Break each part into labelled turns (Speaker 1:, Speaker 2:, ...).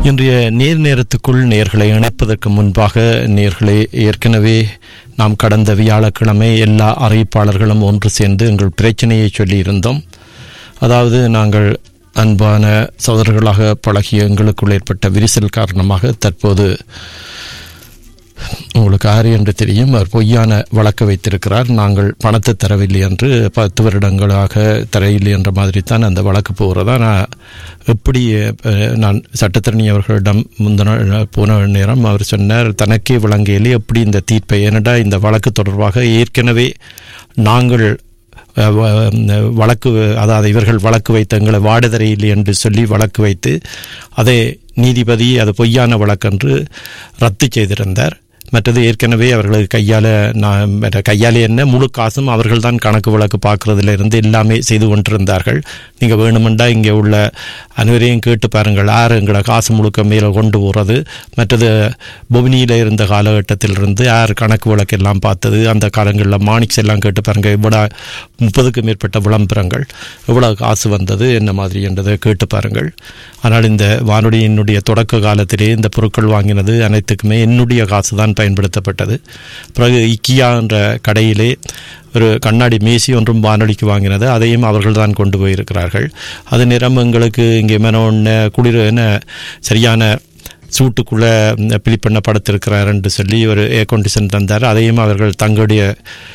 Speaker 1: இன்றைய நேர் நேரத்துக்குள் நேர்களை இணைப்பதற்கு முன்பாக நேர்களை ஏற்கனவே நாம் கடந்த வியாழக்கிழமை எல்லா அறிவிப்பாளர்களும் ஒன்று சேர்ந்து எங்கள் பிரச்சனையை சொல்லியிருந்தோம் அதாவது நாங்கள் அன்பான சகோதரர்களாக பழகிய எங்களுக்குள் ஏற்பட்ட விரிசல் காரணமாக தற்போது உங்களுக்கு ஆறு என்று தெரியும் அவர் பொய்யான வழக்கு வைத்திருக்கிறார் நாங்கள் பணத்தை தரவில்லை என்று பத்து வருடங்களாக தரவில்லை என்ற மாதிரி தான் அந்த வழக்கு போகிறதா நான் எப்படி அஹ், நான் சட்டத்தரணி அவர்களிடம் முந்தின போன நேரம் அவர் சொன்னார் தனக்கே விளங்கையிலே எப்படி இந்த தீர்ப்பை ஏனடா இந்த வழக்கு தொடர்பாக ஏற்கனவே நாங்கள் அஹ், வ- வழக்கு அதாவது இவர்கள் வழக்கு வைத்து எங்களை வாடுதரையில் என்று சொல்லி வழக்கு வைத்து அதை நீதிபதி அது பொய்யான வழக்கென்று ரத்து செய்திருந்தார் மற்றது ஏற்கனவே அவர்களுக்கு கையால் நான் மற்ற கையால் என்ன முழு காசும் அவர்கள் தான் கணக்கு வழக்கு பார்க்குறதுல இருந்து எல்லாமே செய்து கொண்டிருந்தார்கள் நீங்கள் வேணுமெண்டா இங்கே உள்ள அனைவரையும் கேட்டு பாருங்கள் யார் எங்களை காசு முழுக்க மேலே கொண்டு போகிறது மற்றது பொமினியில் இருந்த காலகட்டத்திலிருந்து யார் கணக்கு வழக்கு எல்லாம் பார்த்தது அந்த காலங்களில் மாணிக்ஸ் எல்லாம் கேட்டு பாருங்கள் இவ்வளோ முப்பதுக்கும் மேற்பட்ட விளம்பரங்கள் எவ்வளோ காசு வந்தது என்ன மாதிரி என்றதை கேட்டு பாருங்கள் ஆனால் இந்த வானொலியினுடைய தொடக்க காலத்திலே இந்த பொருட்கள் வாங்கினது அனைத்துக்குமே என்னுடைய காசு தான் பயன்படுத்தப்பட்டது பிறகு இக்கியா என்ற கடையிலே ஒரு கண்ணாடி மேசி ஒன்றும் வானொலிக்கு வாங்கினது அதையும் அவர்கள் தான் கொண்டு போயிருக்கிறார்கள் அது நிறம் எங்களுக்கு இங்கே மெனோன்னு குளிர் என்ன சரியான சூட்டுக்குள்ளே பிலிப் பண்ண படுத்திருக்கிறார் என்று சொல்லி ஒரு ஏர் கண்டிஷன் தந்தார் அதையும் அவர்கள் தங்களுடைய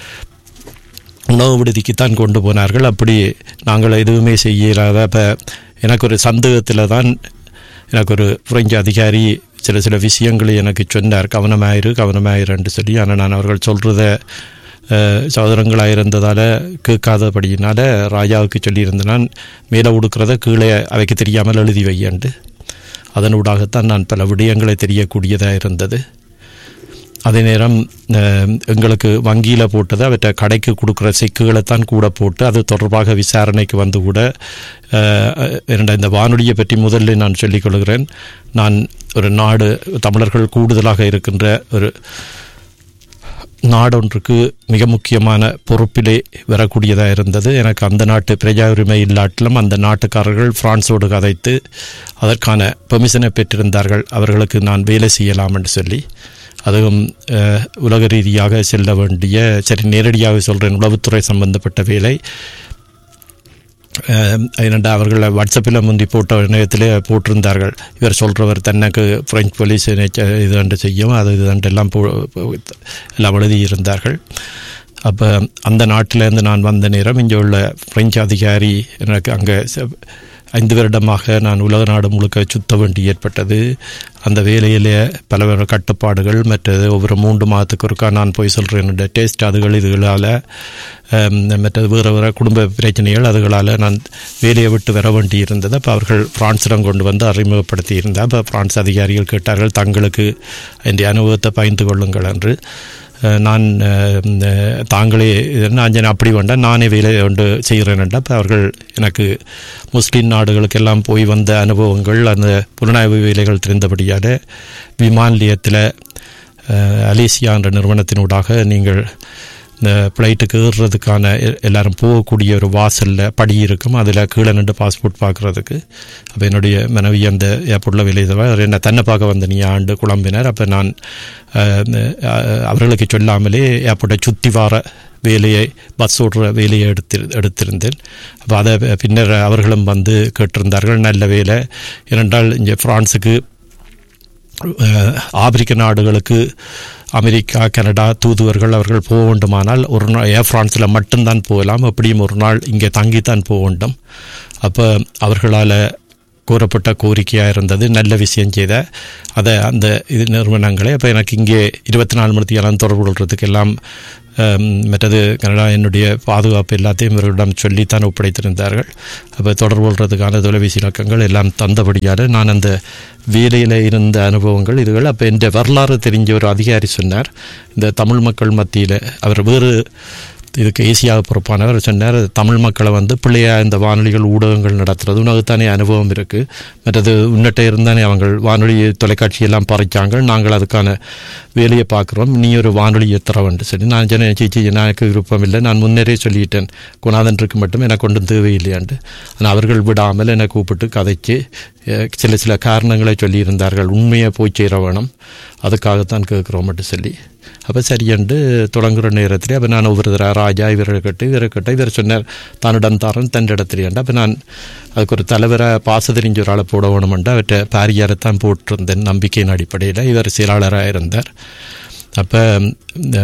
Speaker 1: உணவு விடுதிக்குத்தான் கொண்டு போனார்கள் அப்படி நாங்கள் எதுவுமே செய்யலாத இப்போ எனக்கு ஒரு சந்தேகத்தில் தான் எனக்கு ஒரு பிரெஞ்சு அதிகாரி சில சில விஷயங்களை எனக்கு சொன்னார் கவனமாயிரு கவனமாயிருன்னு சொல்லி ஆனால் நான் அவர்கள் சொல்கிறத சகோதரங்களாக இருந்ததால் கேட்காதபடியினால ராஜாவுக்கு சொல்லியிருந்தேன் நான் மேலே உடுக்கிறத கீழே அவைக்கு தெரியாமல் எழுதி வையண்டு அதனூடாகத்தான் நான் பல விடயங்களை தெரியக்கூடியதாக இருந்தது அதே நேரம் அஹ், எங்களுக்கு வங்கியில் போட்டது அவற்றை கடைக்கு கொடுக்குற செக்குகளை தான் கூட போட்டு அது தொடர்பாக விசாரணைக்கு வந்து கூட அஹ், இரண்ட இந்த வானொலியை பற்றி முதல்ல நான் சொல்லிக் கொள்கிறேன் நான் ஒரு நாடு தமிழர்கள் கூடுதலாக இருக்கின்ற ஒரு நாடொன்றுக்கு மிக முக்கியமான பொறுப்பிலே வரக்கூடியதாக இருந்தது எனக்கு அந்த நாட்டு பிரஜா உரிமை இல்லாட்டிலும் அந்த நாட்டுக்காரர்கள் பிரான்ஸோடு கதைத்து அதற்கான பெர்மிஷனை பெற்றிருந்தார்கள் அவர்களுக்கு நான் வேலை செய்யலாம் என்று சொல்லி அதுவும் அஹ், உலக ரீதியாக செல்ல வேண்டிய சரி நேரடியாக சொல்கிறேன் உளவுத்துறை சம்பந்தப்பட்ட வேலை ஏனெண்டா அவர்கள் வாட்ஸ்அப்பில் முந்தி போட்ட இணையத்தில் போட்டிருந்தார்கள் இவர் சொல்கிறவர் தனக்கு பிரெஞ்சு போலீஸ் இதுண்டு செய்யும் அது இதுண்டு எல்லாம் போ எல்லாம் எழுதியிருந்தார்கள் அப்போ அந்த நாட்டிலேருந்து நான் வந்த நேரம் இங்கே உள்ள பிரெஞ்சு அதிகாரி எனக்கு அங்கே ஐந்து வருடமாக நான் உலக நாடு முழுக்க சுத்த வேண்டி ஏற்பட்டது அந்த வேலையிலே பல பல கட்டுப்பாடுகள் மற்றது ஒவ்வொரு மூன்று மாதத்துக்கு ஒருக்கா நான் போய் சொல்கிறேன் டேஸ்ட் அதுகள் இதுகளால் அம், மற்றது வேறு வேறு குடும்ப பிரச்சனைகள் அதுகளால் நான் வேலையை விட்டு வர வேண்டி இருந்தது அப்போ அவர்கள் பிரான்ஸிடம் கொண்டு வந்து அறிமுகப்படுத்தி இருந்தால் அப்போ பிரான்ஸ் அதிகாரிகள் கேட்டார்கள் தங்களுக்கு இந்த அனுபவத்தை பகிர்ந்து கொள்ளுங்கள் என்று அஹ், நான் அஹ், அஹ், தாங்களே இது நான் சரி, அப்படி வேண்டாம் நானே வேலை கொண்டு செய்கிறேன்டா அப்போ அவர்கள் எனக்கு முஸ்லீம் நாடுகளுக்கெல்லாம் போய் வந்த அனுபவங்கள் அந்த புலனாய்வு வேலைகள் தெரிந்தபடியால் விமான நிலையத்தில் அஹ், அலேசியா என்ற நிறுவனத்தினூடாக நீங்கள் இந்த ஃப்ளைட்டுக்கு ஏறுறதுக்கான எ- எல்லாரும் போகக்கூடிய ஒரு வாசலில் படி இருக்கும் அதில் கீழே நின்று பாஸ்போர்ட் பார்க்குறதுக்கு அப்போ என்னுடைய மனைவி அந்த ஏர்போர்ட்டில் வேலை செய்வார் என்ன தன்னை பார்க்க வந்த நீ ஆண்டு குழம்பினர் அப்போ நான் அஹ், அஹ், அவர்களுக்கு சொல்லாமலே ஏர்போர்ட்டை சுற்றி வார வேலையை பஸ் ஓடுற வேலையை எடுத்து எடுத்திருந்தேன் அப்போ அதை பின்னர் அவர்களும் வந்து கேட்டிருந்தார்கள் நல்ல வேலை ஏனென்றால் இங்கே ஃப்ரான்ஸுக்கு அஹ், ஆப்பிரிக்க நாடுகளுக்கு அமெரிக்கா கனடா தூதுவர்கள் அவர்கள் போக வேண்டுமானால் ஒரு நாள் ஏர் ஃப்ரான்ஸில் மட்டும்தான் போகலாம் அப்படியும் ஒரு நாள் இங்கே தங்கித்தான் போக வேண்டும் அப்போ அவர்களால் கூறப்பட்ட கோரிக்கையாக இருந்தது நல்ல விஷயம் செய்த அதை அந்த இது நிறுவனங்களே அப்போ எனக்கு இங்கே இருபத்தி நாலு மணி நேரம் தொடர்பு கொள்றதுக்கு எல்லாம் அம், மற்றது கனடா என்னுடைய பாதுகாப்பு எல்லாத்தையும் இவர்களிடம் சொல்லித்தான் ஒப்படைத்திருந்தார்கள் அப்போ தொடர்பு கொள்றதுக்கான தொலைபேசி இலக்கங்கள் எல்லாம் தந்தபடியால் நான் அந்த வேலையில் இருந்த அனுபவங்கள் இதுகள் அப்போ என்ற வரலாறு தெரிஞ்ச ஒரு அதிகாரி சொன்னார் இந்த தமிழ் மக்கள் மத்தியில் அவர் வேறு இதுக்கு ஈஸியாக பொறுப்பானவர் சொன்னார் தமிழ் மக்களை வந்து பிள்ளையா இந்த வானொலிகள் ஊடகங்கள் நடத்துறது உனக்குத்தானே அனுபவம் இருக்குது மற்றது உன்னிட்ட இருந்தானே அவங்க வானொலி தொலைக்காட்சி எல்லாம் பறிச்சாங்க நாங்கள் அதுக்கான வேலையை பார்க்குறோம் நீ ஒரு வானொலியை தரவன்ட்டு சரி நான் சொன்னேன் சீச்சி எனக்கு விருப்பம் இல்லை நான் முன்னரே சொல்லிட்டேன் குணாதன்ருக்கு மட்டும் எனக்கு கொண்டு தேவையில்லையாண்டு ஆனால் அவர்கள் விடாமல் என்னை கூப்பிட்டு கதைச்சு அஹ், சில சில காரணங்களை சொல்லியிருந்தார்கள் உண்மையை போய் சேர வேணும் அதுக்காகத்தான் கேட்குறோம் மட்டும் சொல்லி அப்போ சரியண்டு தொடங்குற நேரத்தில் அப்போ நான் ஒவ்வொரு தடவை ராஜா இவரை கட்டு இவரை கட்ட இவர் சொன்னார் தானிடம் தாரன் தன் இடத்துலையாண்டு அப்போ நான் அதுக்கு ஒரு தலைவரை பாச தெரிஞ்ச ஒரு ஆளை போட வேணுமெண்டு அவர்கிட்ட பாரியாரை தான் போட்டிருந்தேன் நம்பிக்கையின் அடிப்படையில் இவர் செயலாளராக இருந்தார் அப்போ இந்த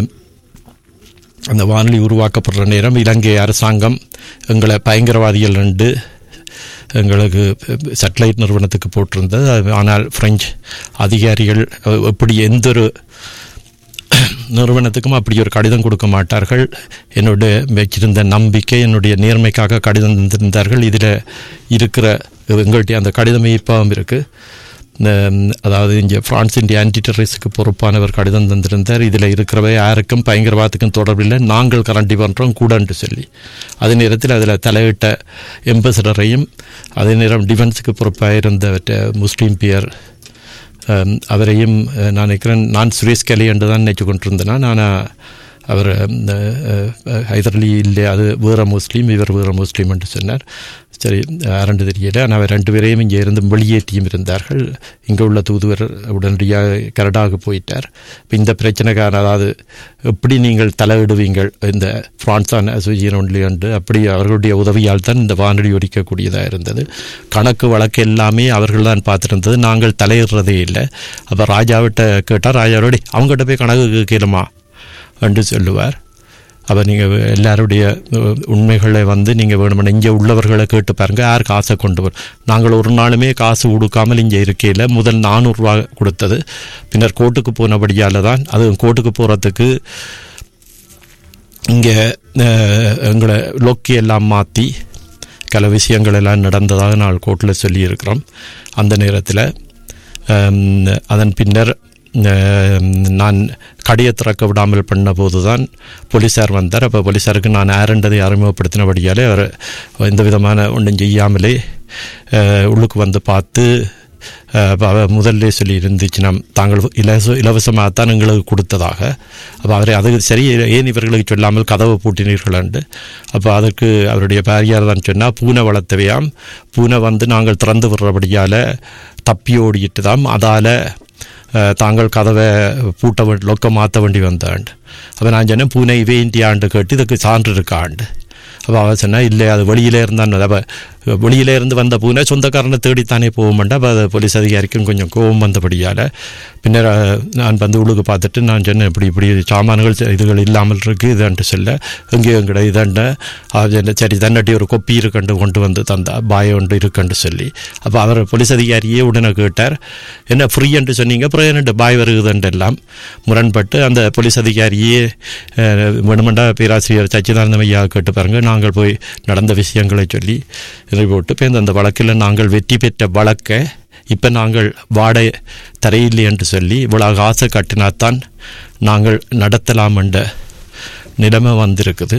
Speaker 1: அந்த வானொலி உருவாக்கப்படுற நேரம் இலங்கை அரசாங்கம் எங்களை பயங்கரவாதிகள் ரெண்டு எங்களுக்கு சேட்டலைட் நிறுவனத்துக்கு போட்டிருந்தது அது- ஆனால் பிரெஞ்சு அதிகாரிகள் அஹ், எப்படி எந்த ஒரு நிறுவனத்துக்கும் அப்படி ஒரு கடிதம் கொடுக்க மாட்டார்கள் என்னுடைய வச்சிருந்த நம்பிக்கை என்னுடைய நேர்மைக்காக கடிதம் தந்திருந்தார்கள் இதில் இருக்கிற எங்கள்கிட்ட அந்த கடிதமே இப்பவும் இருக்குது அதாவது இங்கே பிரான்ஸ் இந்திய ஆன்டி டெரரிஸ்க்கு பொறுப்பானவர் கடிதம் தந்திருந்தார் இதில் இருக்கிறவை யாருக்கும் பயங்கரவாதத்துக்கும் தொடர்பில்லை நாங்கள் கரண்டி பண்ணுறோம் கூடன்ட்டு சொல்லி அதே நேரத்தில் அதில் தலையிட்ட எம்பசடரையும் அதே நேரம் டிஃபென்ஸுக்கு பொறுப்பாக இருந்த முஸ்லீம் பியர் அம், அவரையும் அஹ், நான் நினைக்கிறேன் நான் சுரேஷ் கலி என்று தான் நினைச்சு கொண்டிருந்தேன் நான் அவர் இந்த ஹைதர்லி இல்லை அது வேற முஸ்லீம் இவர் வேற முஸ்லீம் என்று சொன்னார் சரி அரண்டு தெரியல ஆனால் அவர் ரெண்டு பேரையும் இங்கே இருந்து வெளியேற்றியும் இருந்தார்கள் இங்கே உள்ள தூதுவர் உடனடியாக கரடாக போயிட்டார் இப்போ இந்த பிரச்சனைக்கான அதாவது எப்படி நீங்கள் தலையிடுவீங்கள் இந்த பிரான்சான் அசோசியன் ஒன்லி என்று அப்படி அவர்களுடைய உதவியால் தான் இந்த வானொலி ஒலிக்கக்கூடியதாக இருந்தது கணக்கு வழக்கு எல்லாமே அவர்கள் தான் பார்த்துருந்தது நாங்கள் தலையிடுறதே இல்லை அப்போ ராஜாவிட்ட கேட்டால் ராஜாவோட அவங்ககிட்ட போய் கணக்கு கேளுமா என்று சொல்லுவார் அப்போ நீங்கள் எல்லாருடைய அஹ், உண்மைகளை வந்து நீங்கள் வேணுமென இங்கே உள்ளவர்களை கேட்டு பாருங்க யார் காசை கொண்டு வரும் நாங்கள் ஒரு நாளுமே காசு கொடுக்காமல் இங்கே இருக்கையில் முதல் நானூறுரூவா கொடுத்தது பின்னர் கோர்ட்டுக்கு போனபடியால் தான் அது கோர்ட்டுக்கு போகிறதுக்கு இங்கே எங்களை லொக்கி எல்லாம் மாற்றி சில விஷயங்கள் எல்லாம் நடந்ததாக நான் கோர்ட்டில் சொல்லியிருக்கிறோம் அந்த நேரத்தில் அதன் பின்னர் அஹ், நான் கடியை திறக்க விடாமல் பண்ண போது தான் போலீஸார் வந்தார் அப்போ போலீஸாருக்கு நான் ஆரண்டதை அறிமுகப்படுத்தினபடியாலே அவர் எந்த விதமான ஒன்றும் செய்யாமலே அஹ், உள்ளுக்கு வந்து பார்த்து அஹ், அப்ப அவ முதல்ல சொல்லி இருந்துச்சு நாம் தாங்கள் இலவச இலவசமாகத்தான் எங்களுக்கு கொடுத்ததாக அப்போ அவரை அது சரி ஏன் இவர்களுக்கு சொல்லாமல் கதவை பூட்டினீர்களாண்டு அப்போ அதற்கு அவருடைய பாரியார் தான் சொன்னால் பூனை வளர்த்தவையாம் பூனை வந்து நாங்கள் திறந்து விடுறபடியால் தப்பி ஓடிட்டு தான் அதால் தாங்கள் கதவை பூட்ட வேண்டி லொக்க மாற்ற வேண்டி வந்தாண்டு அப்போ நான் சொன்னேன் பூனை வேண்டியாண்டு கேட்டு இதுக்கு சான்று இருக்காண்டு அப்போ அவன் சொன்னா இல்லை அது வெளியில இருந்தான் அப்போ வெளியில இருந்து வந்த பூனை சொந்தக்காரனை தேடித்தானே போகும்ண்டா அப்போ அது போலீஸ் அதிகாரிக்கும் கொஞ்சம் கோபம் வந்தபடியால் பின்னர் அஹ், நான் வந்து உள்ளுக்கு பார்த்துட்டு நான் சொன்னேன் இப்படி இப்படி சாமான்கள் செ- இதுகள் இல்லாமல் இருக்கு இதுன்ட்டு சொல்ல எங்கேயும் எங்கட இதண்ட சரி தன்னட்டி ஒரு கொப்பி இருக்கண்டு கொண்டு வந்து தந்தா பாய ஒன்று இருக்கண்டு சொல்லி அப்போ அவர் போலீஸ் அதிகாரியே உடனே கேட்டார் என்ன ஃப்ரீ என்று சொன்னீங்க அப்புறம் என்ன பாய் வருகுதுன்ட்டு எல்லாம் முரண்பட்டு அந்த போலீஸ் அதிகாரியே அஹ், வேணுமெண்டா பேராசிரியர் சச்சிதானந்தம் ஐயா கேட்டு பாருங்க நாங்கள் போய் நடந்த விஷயங்களை சொல்லி இதை போட்டு இப்போ அந்த வழக்கில் நாங்கள் வெற்றி பெற்ற வழக்கை இப்போ நாங்கள் வாடகை தரையில்லை என்று சொல்லி இவ்வளவு ஆசை கட்டினாத்தான் நாங்கள் நடத்தலாம் என்ற நிலைமை வந்திருக்குது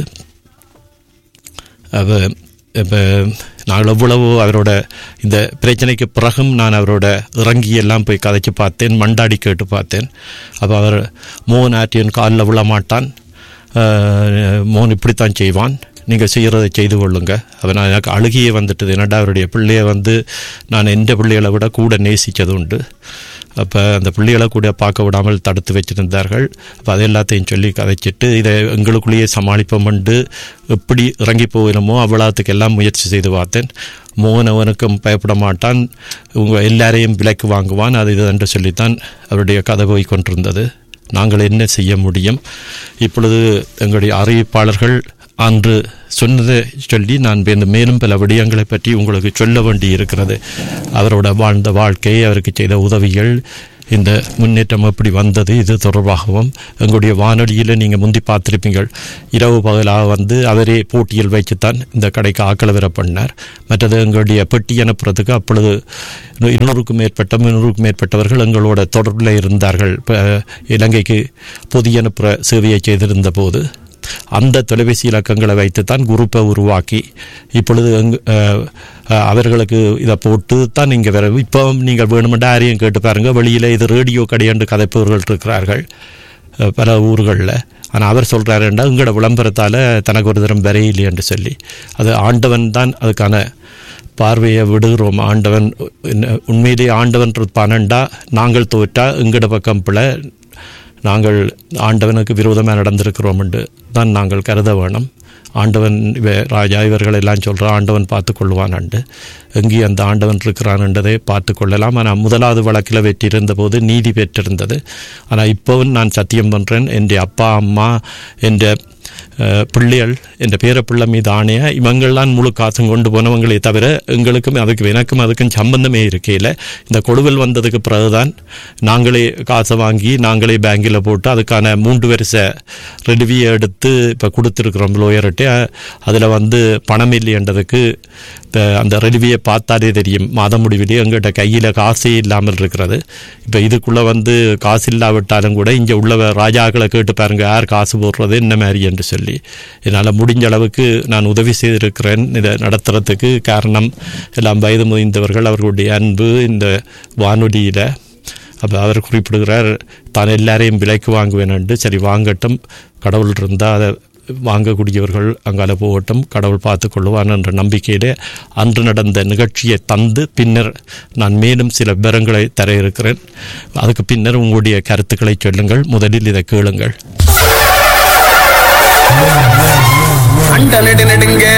Speaker 1: அப்போ இப்போ நாங்கள் எவ்வளவோ அவரோட இந்த பிரச்சனைக்கு பிறகும் நான் அவரோட இறங்கி எல்லாம் போய் கதைச்சு பார்த்தேன் மண்டாடி கேட்டு பார்த்தேன் அப்போ அவர் மோகன் ஆட்டியன் காலில் விழ மாட்டான் அஹ், மோகன் இப்படித்தான் செய்வான் நீங்கள் செய்கிறதை செய்து கொள்ளுங்க அவன் நான் எனக்கு அழுகியே வந்துட்டது என்னடா அவருடைய பிள்ளைய வந்து நான் எந்த பிள்ளைகளை விட கூட நேசித்தது உண்டு அப்போ அந்த பிள்ளைகளை கூட பார்க்க விடாமல் தடுத்து வச்சிருந்தார்கள் அப்போ அதை எல்லாத்தையும் சொல்லி கதைச்சிட்டு இதை எங்களுக்குள்ளேயே சமாளிப்போம் என்று எப்படி இறங்கி போகணுமோ அவ்வளோத்துக்கு எல்லாம் முயற்சி செய்து பார்த்தேன் மோகன் அவனுக்கும் பயப்பட மாட்டான் உங்கள் எல்லாரையும் விலைக்கு வாங்குவான் அது இது என்று சொல்லித்தான் அவருடைய கதை போய் கொண்டிருந்தது நாங்கள் என்ன செய்ய முடியும் இப்பொழுது எங்களுடைய அறிவிப்பாளர்கள் அன்று சொன்னதை சொல்லி நான் இந்த மேலும் பல விடயங்களை பற்றி உங்களுக்கு சொல்ல வேண்டி இருக்கிறது அவரோட வாழ்ந்த வாழ்க்கை அவருக்கு செய்த உதவிகள் இந்த முன்னேற்றம் எப்படி வந்தது இது தொடர்பாகவும் எங்களுடைய வானொலியில் நீங்கள் முந்தி பார்த்துருப்பீங்கள் இரவு பகலாக வந்து அவரே போட்டியில் வைத்துத்தான் இந்த கடைக்கு ஆக்களை வர பண்ணார் மற்றது எங்களுடைய பெட்டி அனுப்புறதுக்கு அப்பொழுது இருநூறுக்கும் மேற்பட்ட முன்னூறுக்கும் மேற்பட்டவர்கள் எங்களோட தொடர்பில் இருந்தார்கள் இப்போ இலங்கைக்கு பொதி அனுப்புகிற சேவையை செய்திருந்த போது அந்த தொலைபேசி இலக்கங்களை வைத்துத்தான் குரூப்பை உருவாக்கி இப்பொழுது எங்க- அஹ், அஹ், அவர்களுக்கு இதை போட்டு தான் நீங்கள் வேற இப்போ நீங்கள் வேணுமெண்டா யாரையும் கேட்டு பாருங்க வெளியில் இது ரேடியோ கடையாண்டு கதைப்பவர்கள் இருக்கிறார்கள் அஹ், பல ஊர்களில் ஆனால் அவர் சொல்கிறாருண்டா உங்களோட விளம்பரத்தால் தனக்கு ஒரு தரம் வரையில்லை என்று சொல்லி அது ஆண்டவன் தான் அதுக்கான பார்வையை விடுகிறோம் ஆண்டவன் என்ன- உண்மையிலேயே ஆண்டவன் இருப்பானண்டா நாங்கள் தோற்றா எங்கட பக்கம் பிள்ளை நாங்கள் ஆண்டவனுக்கு விரோதமாக நடந்திருக்கிறோம் என்று தான் நாங்கள் கருத வேணும் ஆண்டவன் இவ ராஜா இவர்கள் எல்லாம் சொல்கிற ஆண்டவன் பார்த்து கொள்வான் அண்டு எங்கே அந்த ஆண்டவன் இருக்கிறான் என்றதை பார்த்து கொள்ளலாம் ஆனால் முதலாவது வழக்கில் வெற்றியிருந்த போது நீதி பெற்றிருந்தது ஆனால் இப்போவும் நான் சத்தியம் பண்ணுறேன் என் அப்பா அம்மா என் அஹ், பிள்ளைகள் என்ற பேரப்பிள்ளை மீது ஆணையா இவங்கள்லாம் முழு காசும் கொண்டு போனவங்களே தவிர எங்களுக்கும் அதுக்கு எனக்கும் அதுக்கும் சம்பந்தமே இருக்கையில் இந்த கொடுவல் வந்ததுக்கு பிறகுதான் நாங்களே காசை வாங்கி நாங்களே பேங்கில் போட்டு அதுக்கான மூன்று வருஷ ரெடிவியை எடுத்து இப்போ கொடுத்துருக்குறோம் லோயர்கிட்ட அதில் வந்து பணம் இல்லைன்றதுக்கு இப்ப அந்த ரெடிவியை பார்த்தாலே தெரியும் மாத முடிவிலே எங்கள்கிட்ட கையில் காசே இல்லாமல் இருக்கிறது இப்போ இதுக்குள்ளே வந்து காசு இல்லாவிட்டாலும் கூட இங்கே உள்ள ராஜாக்களை கேட்டு பாருங்க யார் காசு போடுறது என்ன மாதிரி என்று சொல்லி என்னால் முடிஞ்ச அளவுக்கு நான் உதவி செய்திருக்கிறேன் இதை நடத்துறதுக்கு காரணம் எல்லாம் வயது முதிர்ந்தவர்கள் அவர்களுடைய அன்பு இந்த வானொலியில் அப்போ அவர் குறிப்பிடுகிறார் தான் எல்லாரையும் விலைக்கு வாங்குவேன் என்று சரி வாங்கட்டும் கடவுள் இருந்தால் அதை வாங்கக்கூடியவர்கள் அங்கால போகட்டும் கடவுள் பார்த்து கொள்வான் என்ற நம்பிக்கையிலே அன்று நடந்த நிகழ்ச்சியை தந்து பின்னர் நான் மேலும் சில விவரங்களை தர இருக்கிறேன் அதுக்கு பின்னர் உங்களுடைய கருத்துக்களை சொல்லுங்கள் முதலில் இதை கேளுங்கள்
Speaker 2: அண்ட நெடு நெடுங்க